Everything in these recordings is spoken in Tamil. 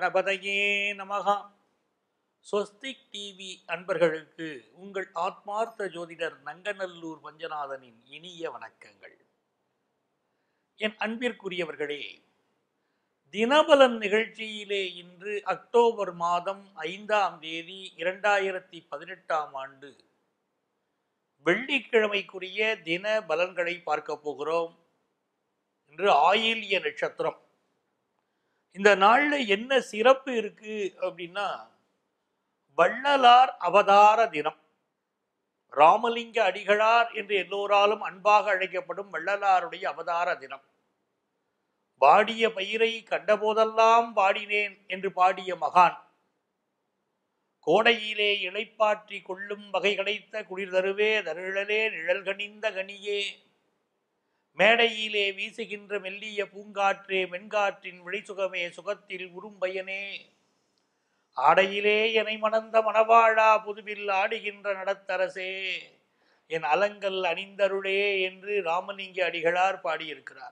கணபதையே நமகா ஸ்வஸ்திக் டிவி அன்பர்களுக்கு உங்கள் ஆத்மார்த்த ஜோதிடர் நங்கநல்லூர் பஞ்சநாதனின் இனிய வணக்கங்கள் என் அன்பிற்குரியவர்களே தினபலன் நிகழ்ச்சியிலே இன்று அக்டோபர் மாதம் ஐந்தாம் தேதி இரண்டாயிரத்தி பதினெட்டாம் ஆண்டு வெள்ளிக்கிழமைக்குரிய தின பலன்களை பார்க்க போகிறோம் இன்று ஆயில்ய நட்சத்திரம் இந்த நாள்ல என்ன சிறப்பு இருக்கு அப்படின்னா வள்ளலார் அவதார தினம் ராமலிங்க அடிகளார் என்று எல்லோராலும் அன்பாக அழைக்கப்படும் வள்ளலாருடைய அவதார தினம் வாடிய பயிரை கண்டபோதெல்லாம் வாடினேன் என்று பாடிய மகான் கோடையிலே இளைப்பாற்றி கொள்ளும் வகை கிடைத்த குளிர் தருவே தருழலே நிழல் கனிந்த கனியே மேடையிலே வீசுகின்ற மெல்லிய பூங்காற்றே மென்காற்றின் விழிசுகமே சுகத்தில் உறும்பயனே ஆடையிலே என்னை மணந்த மணவாழா புதுவில் ஆடுகின்ற நடத்தரசே என் அலங்கல் அணிந்தருளே என்று ராமலிங்க அடிகளார் பாடியிருக்கிறார்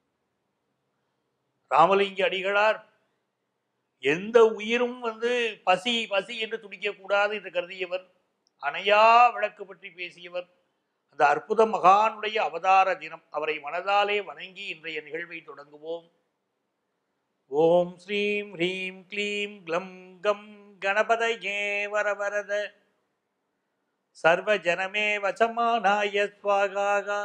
ராமலிங்க அடிகளார் எந்த உயிரும் வந்து பசி பசி என்று துடிக்கக்கூடாது என்று கருதியவர் அணையா விளக்கு பற்றி பேசியவர் அந்த அற்புத மகானுடைய அவதார தினம் அவரை மனதாலே வணங்கி இன்றைய நிகழ்வை தொடங்குவோம் ஓம் ஸ்ரீம் ஹ்ரீம் க்ளீம் க்ளம் கம் கணபதயே வரவரத சர்வ ஜனமே வசமானாய ஸ்வாகாகா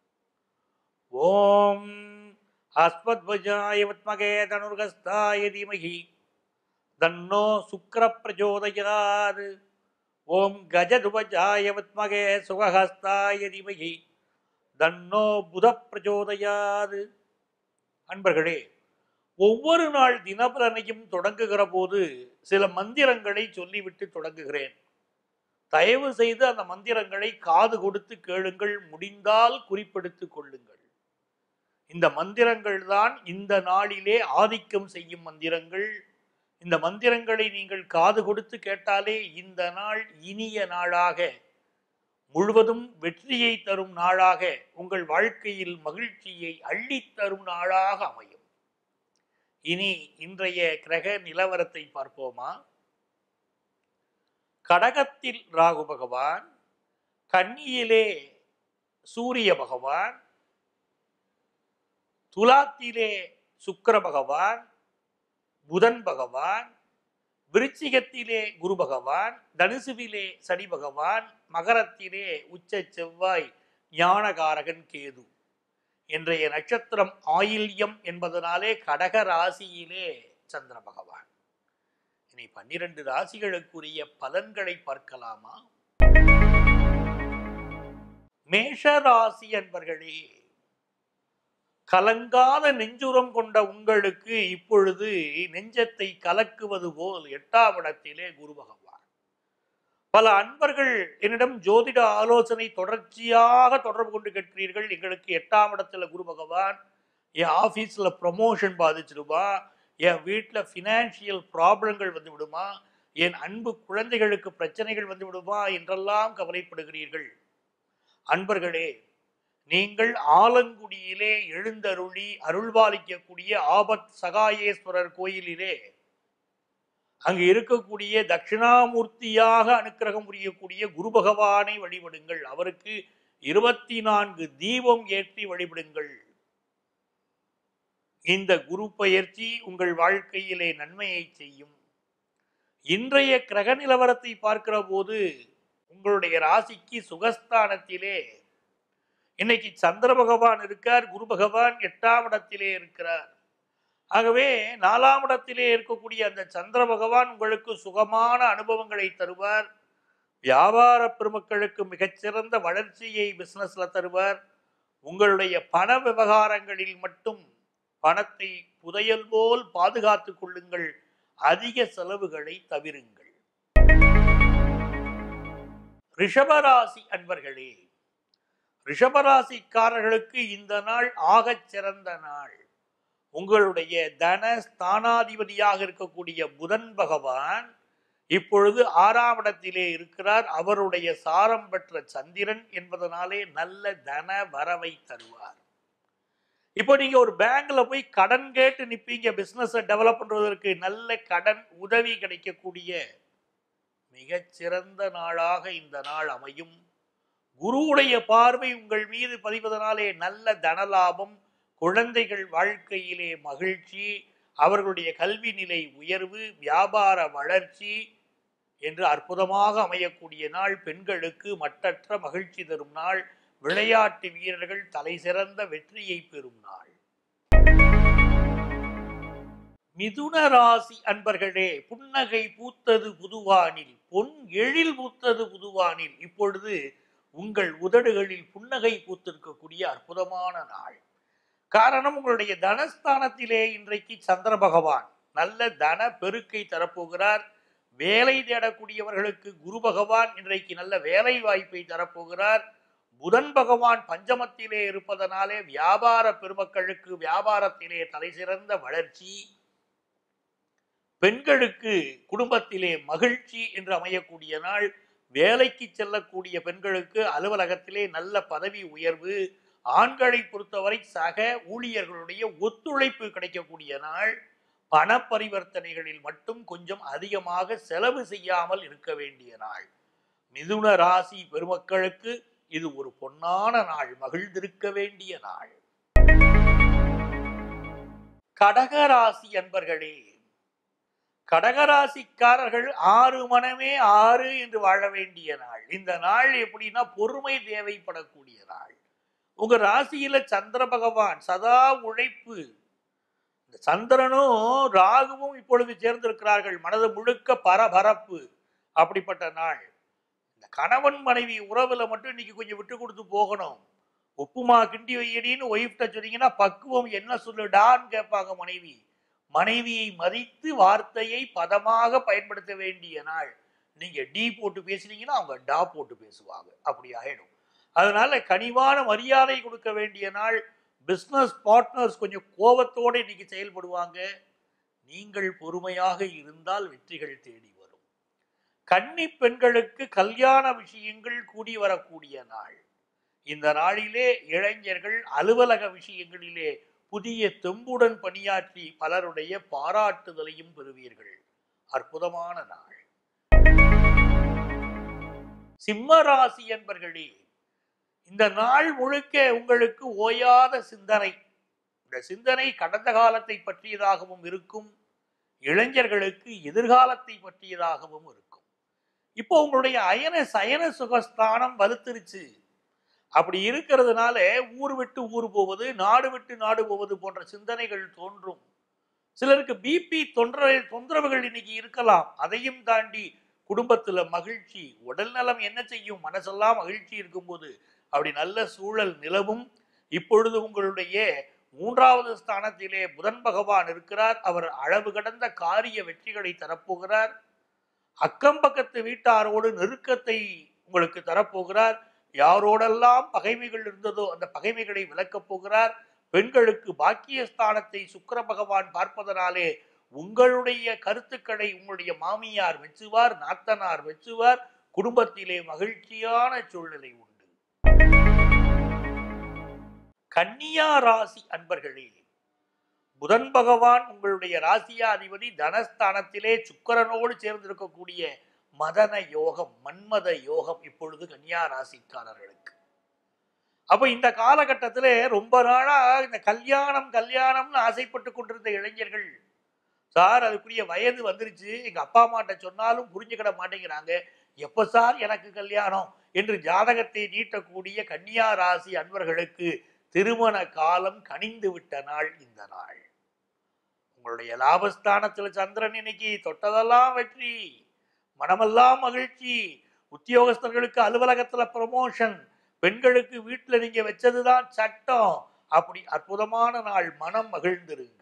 ஓம் அஸ்மத்வஜாய வித்மகே தனுர்கஸ்தாய தீமகி தன்னோ சுக்ர பிரச்சோதயாத் ஓம் கஜதுபஜாய வித்மகே சுகஹஸ்தாய தீமகி தன்னோ புத பிரச்சோதயாது அன்பர்களே ஒவ்வொரு நாள் தினபலனையும் தொடங்குகிற போது சில மந்திரங்களை சொல்லிவிட்டு தொடங்குகிறேன் தயவு செய்து அந்த மந்திரங்களை காது கொடுத்து கேளுங்கள் முடிந்தால் குறிப்பெடுத்துக் கொள்ளுங்கள் இந்த மந்திரங்கள் தான் இந்த நாளிலே ஆதிக்கம் செய்யும் மந்திரங்கள் இந்த மந்திரங்களை நீங்கள் காது கொடுத்து கேட்டாலே இந்த நாள் இனிய நாளாக முழுவதும் வெற்றியை தரும் நாளாக உங்கள் வாழ்க்கையில் மகிழ்ச்சியை அள்ளித் தரும் நாளாக அமையும் இனி இன்றைய கிரக நிலவரத்தை பார்ப்போமா கடகத்தில் ராகு பகவான் கன்னியிலே சூரிய பகவான் துலாத்திலே சுக்கிர பகவான் புதன் பகவான் விருச்சிகத்திலே குரு பகவான் தனுசுவிலே சனி பகவான் மகரத்திலே உச்ச செவ்வாய் ஞானகாரகன் கேது இன்றைய நட்சத்திரம் ஆயில்யம் என்பதனாலே கடக ராசியிலே சந்திர பகவான் இனி பன்னிரண்டு ராசிகளுக்குரிய பலன்களை பார்க்கலாமா மேஷ ராசி அன்பர்களே கலங்காத நெஞ்சுரம் கொண்ட உங்களுக்கு இப்பொழுது நெஞ்சத்தை கலக்குவது போல் எட்டாம் இடத்திலே குரு பகவான் பல அன்பர்கள் என்னிடம் ஜோதிட ஆலோசனை தொடர்ச்சியாக தொடர்பு கொண்டு கேட்கிறீர்கள் எங்களுக்கு எட்டாம் இடத்துல குரு பகவான் என் ஆஃபீஸில் ப்ரமோஷன் பாதிச்சிடுமா என் வீட்டில் ஃபினான்ஷியல் ப்ராப்ளங்கள் வந்து விடுமா என் அன்பு குழந்தைகளுக்கு பிரச்சனைகள் வந்து விடுமா என்றெல்லாம் கவலைப்படுகிறீர்கள் அன்பர்களே நீங்கள் ஆலங்குடியிலே எழுந்தருளி அருள்பாலிக்கக்கூடிய ஆபத் சகாயேஸ்வரர் கோயிலிலே அங்கு இருக்கக்கூடிய தட்சிணாமூர்த்தியாக அனுக்கிரகம் புரியக்கூடிய குரு பகவானை வழிபடுங்கள் அவருக்கு இருபத்தி நான்கு தீபம் ஏற்றி வழிபடுங்கள் இந்த குரு பயிற்சி உங்கள் வாழ்க்கையிலே நன்மையை செய்யும் இன்றைய கிரக நிலவரத்தை பார்க்கிற போது உங்களுடைய ராசிக்கு சுகஸ்தானத்திலே இன்னைக்கு சந்திர பகவான் இருக்கார் குரு பகவான் எட்டாம் இடத்திலே இருக்கிறார் ஆகவே நாலாம் இடத்திலே இருக்கக்கூடிய அந்த சந்திர பகவான் உங்களுக்கு சுகமான அனுபவங்களை தருவார் வியாபார பெருமக்களுக்கு மிகச்சிறந்த வளர்ச்சியை பிசினஸ்ல தருவார் உங்களுடைய பண விவகாரங்களில் மட்டும் பணத்தை புதையல் போல் பாதுகாத்துக் கொள்ளுங்கள் அதிக செலவுகளை தவிருங்கள் ரிஷபராசி அன்பர்களே ரிஷபராசிக்காரர்களுக்கு இந்த நாள் ஆகச் சிறந்த நாள் உங்களுடைய தன ஸ்தானாதிபதியாக இருக்கக்கூடிய புதன் பகவான் இப்பொழுது ஆறாம் இடத்திலே இருக்கிறார் அவருடைய சாரம் பெற்ற சந்திரன் என்பதனாலே நல்ல தன வரவை தருவார் இப்போ நீங்க ஒரு பேங்க்ல போய் கடன் கேட்டு நிப்பீங்க பிசினஸ் டெவலப் பண்றதற்கு நல்ல கடன் உதவி கிடைக்கக்கூடிய மிகச்சிறந்த நாளாக இந்த நாள் அமையும் குருவுடைய பார்வை உங்கள் மீது பதிவதனாலே நல்ல தனலாபம் குழந்தைகள் வாழ்க்கையிலே மகிழ்ச்சி அவர்களுடைய கல்வி நிலை உயர்வு வியாபார வளர்ச்சி என்று அற்புதமாக அமையக்கூடிய நாள் பெண்களுக்கு மட்டற்ற மகிழ்ச்சி தரும் நாள் விளையாட்டு வீரர்கள் தலை சிறந்த வெற்றியை பெறும் நாள் மிதுன ராசி அன்பர்களே புன்னகை பூத்தது புதுவானில் பொன் எழில் பூத்தது புதுவானில் இப்பொழுது உங்கள் உதடுகளில் புன்னகை பூத்திருக்கக்கூடிய அற்புதமான நாள் காரணம் உங்களுடைய தனஸ்தானத்திலே இன்றைக்கு சந்திர பகவான் நல்ல தன பெருக்கை தரப்போகிறார் வேலை தேடக்கூடியவர்களுக்கு குரு பகவான் இன்றைக்கு நல்ல வேலை வாய்ப்பை தரப்போகிறார் புதன் பகவான் பஞ்சமத்திலே இருப்பதனாலே வியாபார பெருமக்களுக்கு வியாபாரத்திலே தலை சிறந்த வளர்ச்சி பெண்களுக்கு குடும்பத்திலே மகிழ்ச்சி என்று அமையக்கூடிய நாள் வேலைக்கு செல்லக்கூடிய பெண்களுக்கு அலுவலகத்திலே நல்ல பதவி உயர்வு ஆண்களை பொறுத்தவரை சக ஊழியர்களுடைய ஒத்துழைப்பு கிடைக்கக்கூடிய நாள் பண பரிவர்த்தனைகளில் மட்டும் கொஞ்சம் அதிகமாக செலவு செய்யாமல் இருக்க வேண்டிய நாள் மிதுன ராசி பெருமக்களுக்கு இது ஒரு பொன்னான நாள் மகிழ்ந்திருக்க வேண்டிய நாள் கடகராசி அன்பர்களே கடகராசிக்காரர்கள் ஆறு மனமே ஆறு என்று வாழ வேண்டிய நாள் இந்த நாள் எப்படின்னா பொறுமை தேவைப்படக்கூடிய நாள் உங்க ராசியில சந்திர பகவான் சதா உழைப்பு இந்த சந்திரனும் ராகுவும் இப்பொழுது சேர்ந்திருக்கிறார்கள் மனது முழுக்க பரபரப்பு அப்படிப்பட்ட நாள் இந்த கணவன் மனைவி உறவுல மட்டும் இன்னைக்கு கொஞ்சம் விட்டு கொடுத்து போகணும் உப்புமா கிண்டி வையடின்னு ஒய்ஃப்ட சொன்னீங்கன்னா பக்குவம் என்ன சொல்லுடான்னு கேட்பாங்க மனைவி மனைவியை மதித்து வார்த்தையை பதமாக பயன்படுத்த வேண்டிய நாள் நீங்க டி போட்டு பேசுனீங்கன்னா அவங்க டா போட்டு பேசுவாங்க அப்படி ஆயிடும் அதனால கனிவான மரியாதை கொடுக்க வேண்டிய நாள் பிஸ்னஸ் பார்ட்னர்ஸ் கொஞ்சம் கோபத்தோடு இன்னைக்கு செயல்படுவாங்க நீங்கள் பொறுமையாக இருந்தால் வெற்றிகள் தேடி வரும் கன்னி பெண்களுக்கு கல்யாண விஷயங்கள் கூடி வரக்கூடிய நாள் இந்த நாளிலே இளைஞர்கள் அலுவலக விஷயங்களிலே புதிய தெம்புடன் பணியாற்றி பலருடைய பாராட்டுதலையும் பெறுவீர்கள் அற்புதமான நாள் சிம்ம ராசி என்பர்களே இந்த நாள் முழுக்க உங்களுக்கு ஓயாத சிந்தனை இந்த சிந்தனை கடந்த காலத்தை பற்றியதாகவும் இருக்கும் இளைஞர்களுக்கு எதிர்காலத்தை பற்றியதாகவும் இருக்கும் இப்போ உங்களுடைய அயன சயன சுகஸ்தானம் வலுத்திருச்சு அப்படி இருக்கிறதுனால ஊர் விட்டு ஊர் போவது நாடு விட்டு நாடு போவது போன்ற சிந்தனைகள் தோன்றும் சிலருக்கு பிபி தொந்தர தொந்தரவுகள் இன்னைக்கு இருக்கலாம் அதையும் தாண்டி குடும்பத்துல மகிழ்ச்சி உடல் நலம் என்ன செய்யும் மனசெல்லாம் மகிழ்ச்சி இருக்கும்போது அப்படி நல்ல சூழல் நிலவும் இப்பொழுது உங்களுடைய மூன்றாவது ஸ்தானத்திலே புதன் பகவான் இருக்கிறார் அவர் அளவு கடந்த காரிய வெற்றிகளை தரப்போகிறார் அக்கம் பக்கத்து வீட்டாரோடு நெருக்கத்தை உங்களுக்கு தரப்போகிறார் யாரோடெல்லாம் பகைமைகள் இருந்ததோ அந்த பகைமைகளை விளக்கப் போகிறார் பெண்களுக்கு பாக்கியஸ்தானத்தை சுக்கிர பகவான் பார்ப்பதனாலே உங்களுடைய கருத்துக்களை உங்களுடைய மாமியார் மெச்சுவார் நாத்தனார் மெச்சுவார் குடும்பத்திலே மகிழ்ச்சியான சூழ்நிலை உண்டு கன்னியா ராசி அன்பர்களே புதன் பகவான் உங்களுடைய ராசியாதிபதி தனஸ்தானத்திலே சுக்கரனோடு சேர்ந்திருக்கக்கூடிய மதன யோகம் மன்மத யோகம் இப்பொழுது கன்னியா ராசிக்காரர்களுக்கு அப்ப இந்த காலகட்டத்திலே ரொம்ப நாளா இந்த கல்யாணம் கல்யாணம்னு ஆசைப்பட்டு கொண்டிருந்த இளைஞர்கள் சார் அதுக்குரிய வயது வந்துருச்சு எங்க அப்பா அம்மாட்ட சொன்னாலும் புரிஞ்சுக்கிட மாட்டேங்கிறாங்க எப்ப சார் எனக்கு கல்யாணம் என்று ஜாதகத்தை நீட்டக்கூடிய கன்னியா ராசி அன்பர்களுக்கு திருமண காலம் கனிந்து விட்ட நாள் இந்த நாள் உங்களுடைய லாபஸ்தானத்துல சந்திரன் இன்னைக்கு தொட்டதெல்லாம் வெற்றி மனமெல்லாம் மகிழ்ச்சி உத்தியோகஸ்தர்களுக்கு அலுவலகத்துல ப்ரமோஷன் பெண்களுக்கு வீட்டுல நீங்க வச்சதுதான் சட்டம் அப்படி அற்புதமான நாள் மனம் மகிழ்ந்திருங்கள்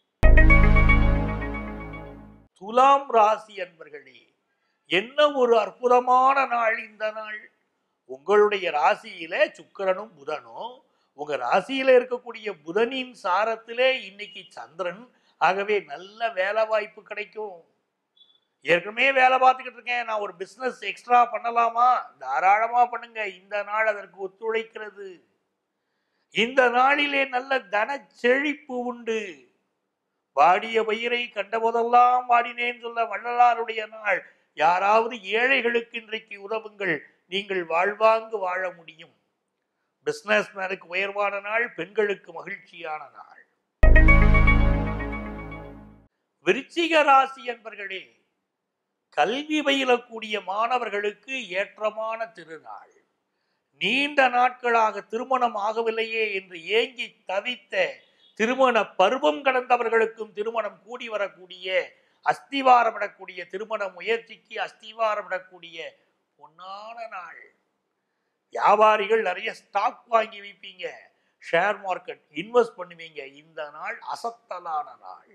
துலாம் ராசி அன்பர்களே என்ன ஒரு அற்புதமான நாள் இந்த நாள் உங்களுடைய ராசியில சுக்கிரனும் புதனும் உங்க ராசியில இருக்கக்கூடிய புதனின் சாரத்திலே இன்னைக்கு சந்திரன் ஆகவே நல்ல வேலை வாய்ப்பு கிடைக்கும் ஏற்கனவே வேலை பார்த்துக்கிட்டு இருக்கேன் நான் ஒரு பிசினஸ் எக்ஸ்ட்ரா பண்ணலாமா தாராளமா பண்ணுங்க இந்த நாள் அதற்கு ஒத்துழைக்கிறது இந்த நாளிலே நல்ல தன செழிப்பு உண்டு வாடிய பயிரை கண்டபோதெல்லாம் வாடினேன் சொல்ல வள்ளலாருடைய நாள் யாராவது ஏழைகளுக்கு இன்றைக்கு உதவுங்கள் நீங்கள் வாழ்வாங்கு வாழ முடியும் பிசினஸ் மேனுக்கு உயர்வான நாள் பெண்களுக்கு மகிழ்ச்சியான நாள் விருச்சிக ராசி என்பர்களே கல்வி பயிலக்கூடிய மாணவர்களுக்கு ஏற்றமான திருநாள் நீண்ட நாட்களாக திருமணம் ஆகவில்லையே என்று ஏங்கி தவித்த திருமண பருவம் கடந்தவர்களுக்கும் திருமணம் கூடி வரக்கூடிய அஸ்திவாரமிடக்கூடிய திருமண முயற்சிக்கு அஸ்திவாரமிடக்கூடிய பொன்னான நாள் வியாபாரிகள் நிறைய ஸ்டாக் வாங்கி வைப்பீங்க ஷேர் மார்க்கெட் இன்வெஸ்ட் பண்ணுவீங்க இந்த நாள் அசத்தலான நாள்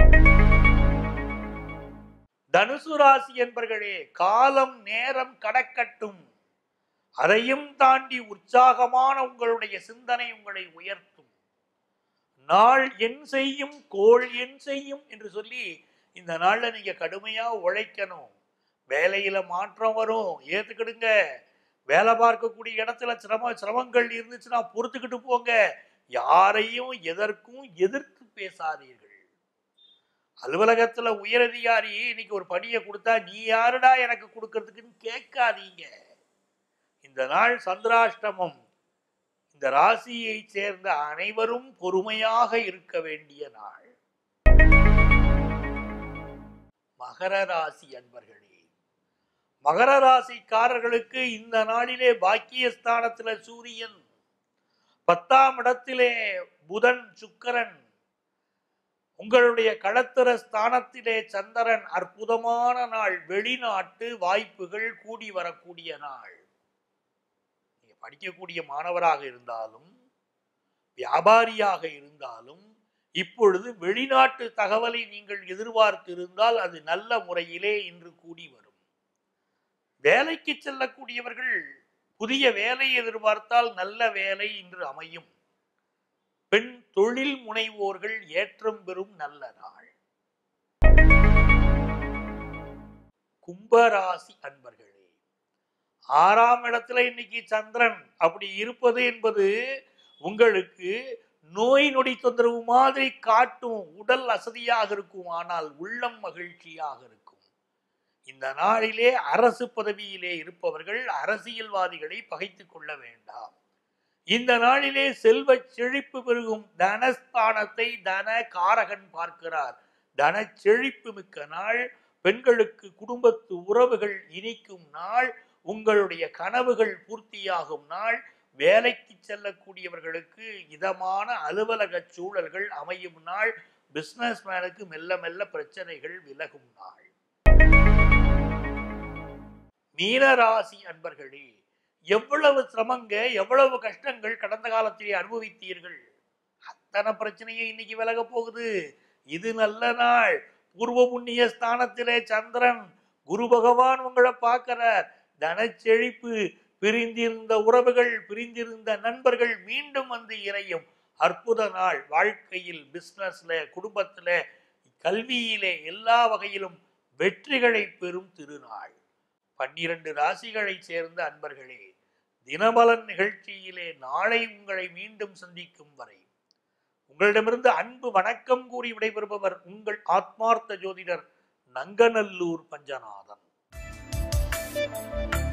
தனுசு ராசி என்பர்களே காலம் நேரம் கடக்கட்டும் அதையும் தாண்டி உற்சாகமான உங்களுடைய சிந்தனை உங்களை உயர்த்தும் நாள் என் செய்யும் கோள் என் செய்யும் என்று சொல்லி இந்த நாள்ல நீங்க கடுமையா உழைக்கணும் வேலையில மாற்றம் வரும் ஏத்துக்கிடுங்க வேலை பார்க்கக்கூடிய இடத்துல சிரம சிரமங்கள் இருந்துச்சுன்னா பொறுத்துக்கிட்டு போங்க யாரையும் எதற்கும் எதிர்த்து பேசாதீர்கள் அலுவலகத்துல உயரதிகாரி இன்னைக்கு ஒரு பணியை கொடுத்தா நீ யாருடா எனக்கு கொடுக்கறதுக்குன்னு கேட்காதீங்க இந்த நாள் சந்திராஷ்டமம் இந்த ராசியை சேர்ந்த அனைவரும் பொறுமையாக இருக்க வேண்டிய நாள் மகர ராசி அன்பர்களே மகர ராசிக்காரர்களுக்கு இந்த நாளிலே பாக்கியஸ்தானத்துல சூரியன் பத்தாம் இடத்திலே புதன் சுக்கரன் உங்களுடைய களத்திர ஸ்தானத்திலே சந்திரன் அற்புதமான நாள் வெளிநாட்டு வாய்ப்புகள் கூடி வரக்கூடிய நாள் நீங்க படிக்கக்கூடிய மாணவராக இருந்தாலும் வியாபாரியாக இருந்தாலும் இப்பொழுது வெளிநாட்டு தகவலை நீங்கள் எதிர்பார்த்து இருந்தால் அது நல்ல முறையிலே இன்று கூடி வரும் வேலைக்கு செல்லக்கூடியவர்கள் புதிய வேலை எதிர்பார்த்தால் நல்ல வேலை இன்று அமையும் பெண் தொழில் முனைவோர்கள் ஏற்றம் பெறும் நல்ல நாள் கும்பராசி அன்பர்களே ஆறாம் இடத்துல இன்னைக்கு சந்திரன் அப்படி இருப்பது என்பது உங்களுக்கு நோய் நொடி தொந்தரவு மாதிரி காட்டும் உடல் அசதியாக இருக்கும் ஆனால் உள்ளம் மகிழ்ச்சியாக இருக்கும் இந்த நாளிலே அரசு பதவியிலே இருப்பவர்கள் அரசியல்வாதிகளை பகைத்துக் கொள்ள வேண்டாம் இந்த நாளிலே செல்வ செழிப்பு பெருகும் தனஸ்தானத்தை தன காரகன் பார்க்கிறார் தன செழிப்பு மிக்க நாள் பெண்களுக்கு குடும்பத்து உறவுகள் இனிக்கும் நாள் உங்களுடைய கனவுகள் பூர்த்தியாகும் நாள் வேலைக்கு செல்லக்கூடியவர்களுக்கு இதமான அலுவலக சூழல்கள் அமையும் நாள் பிசினஸ் மேனுக்கு மெல்ல மெல்ல பிரச்சனைகள் விலகும் நாள் மீனராசி அன்பர்களே எவ்வளவு சிரமங்க எவ்வளவு கஷ்டங்கள் கடந்த காலத்திலே அனுபவித்தீர்கள் அத்தனை பிரச்சனையும் இன்னைக்கு விலக போகுது இது நல்ல நாள் பூர்வ புண்ணிய ஸ்தானத்திலே சந்திரன் குரு பகவான் உங்களை பார்க்கிறார் தனச்செழிப்பு பிரிந்திருந்த உறவுகள் பிரிந்திருந்த நண்பர்கள் மீண்டும் வந்து இணையும் அற்புத நாள் வாழ்க்கையில் பிசினஸ்ல குடும்பத்துல கல்வியிலே எல்லா வகையிலும் வெற்றிகளை பெறும் திருநாள் பன்னிரண்டு ராசிகளை சேர்ந்த அன்பர்களே தினபலன் நிகழ்ச்சியிலே நாளை உங்களை மீண்டும் சந்திக்கும் வரை உங்களிடமிருந்து அன்பு வணக்கம் கூறி விடைபெறுபவர் உங்கள் ஆத்மார்த்த ஜோதிடர் நங்கநல்லூர் பஞ்சநாதன்